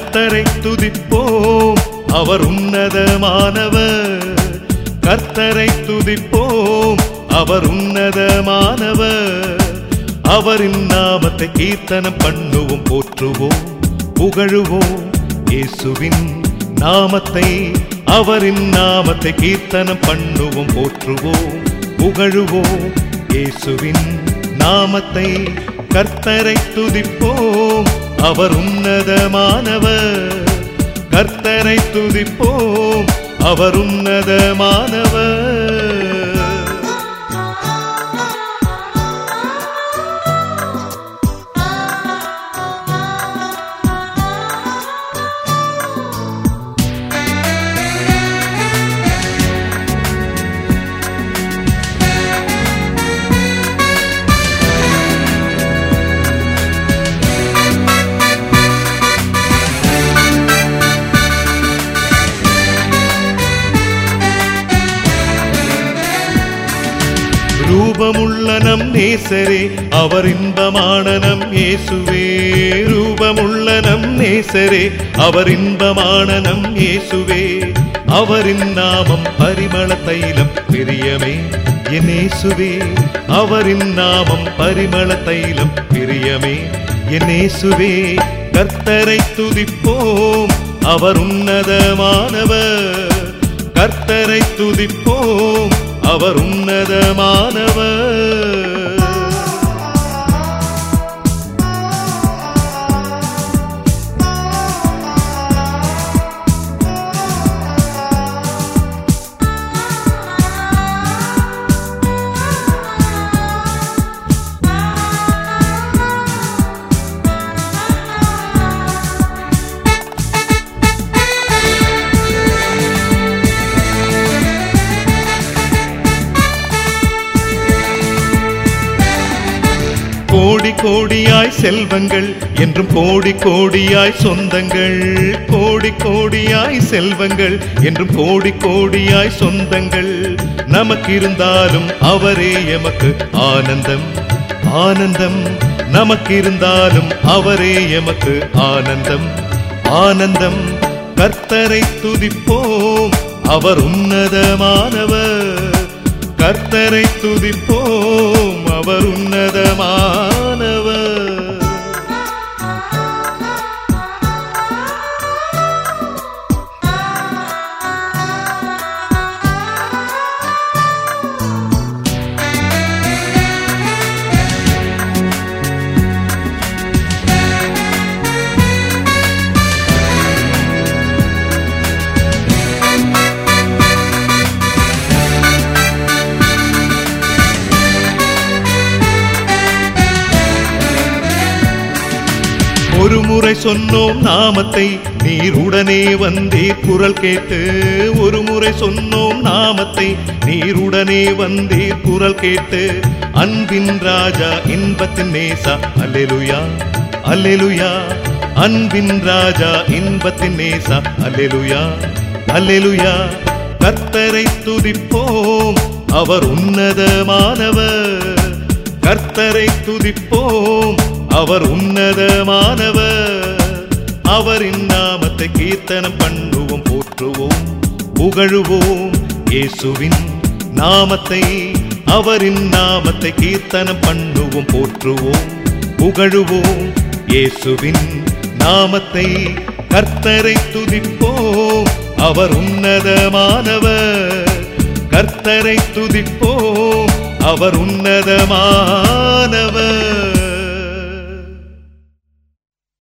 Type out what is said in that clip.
கர்த்தரை துதிப்போம் அவர் உன்னதமானவர் கர்த்தரை துதிப்போம் அவர் உன்னதமானவர் அவரின் நாமத்தை கீர்த்தனம் பண்ணுவோம் போற்றுவோம் புகழுவோம் இயேசுவின் நாமத்தை அவரின் நாமத்தை கீர்த்தனம் பண்ணுவோம் போற்றுவோம் புகழுவோம் இயேசுவின் நாமத்தை கர்த்தரை துதிப்போம் அவர் உன்னதமானவர் கர்த்தரை துதிப்போம் அவர் உன்னதமானவர் ரூபமுள்ள நம் நேசரே அவர் இன்பமான நம் இயேசுவே ரூபமுள்ள நம் நேசரே அவர் இன்பமான நம் இயேசுவே அவரின் நாமம் பரிமள தைலம் பிரியமே என் இயேசுவே அவரின் நாமம் பரிமள தைலம் பிரியமே என் இயேசுவே கர்த்தரை துதிப்போம் அவர் உன்னதமானவர் கர்த்தரை துதிப்போம் அவர் உன்னதமானவர் கோடி கோடியாய் செல்வங்கள் என்றும் கோடி கோடியாய் சொந்தங்கள் கோடி கோடியாய் செல்வங்கள் என்றும் கோடி கோடியாய் சொந்தங்கள் நமக்கு இருந்தாலும் அவரே எமக்கு ஆனந்தம் ஆனந்தம் நமக்கு இருந்தாலும் அவரே எமக்கு ஆனந்தம் ஆனந்தம் கர்த்தரை துதிப்போம் அவர் உன்னதமானவர் கர்த்தரை துதிப்போம் அவர் உன்னதமானவர் ஒரு முறை சொன்னோம் நாமத்தை நீர் உடனே வந்தீர் குரல் கேட்டு ஒரு முறை சொன்னோம் நாமத்தை நீர் உடனே வந்தீர் குரல் கேட்டு அன்பின் ராஜா இன்பத்தின் நேசா அல்லேலுயா அல்லேலுயா அன்பின் ராஜா இன்பத்தின் நேசா அல்லேலுயா அல்லேலுயா கர்த்தரை துதிப்போம் அவர் உன்னதமானவர் கர்த்தரை துதிப்போம் அவர் உன்னதமானவர் அவரின் நாமத்தை கீர்த்தனம் பண்ணுவோம் போற்றுவோம் புகழுவோம் இயேசுவின் நாமத்தை அவரின் நாமத்தை கீர்த்தனம் பண்ணுவோம் போற்றுவோம் புகழுவோம் இயேசுவின் நாமத்தை கர்த்தரை துதிப்போம் அவர் உன்னதமானவர் கர்த்தரை துதிப்போம் அவர் உன்னதமானவர்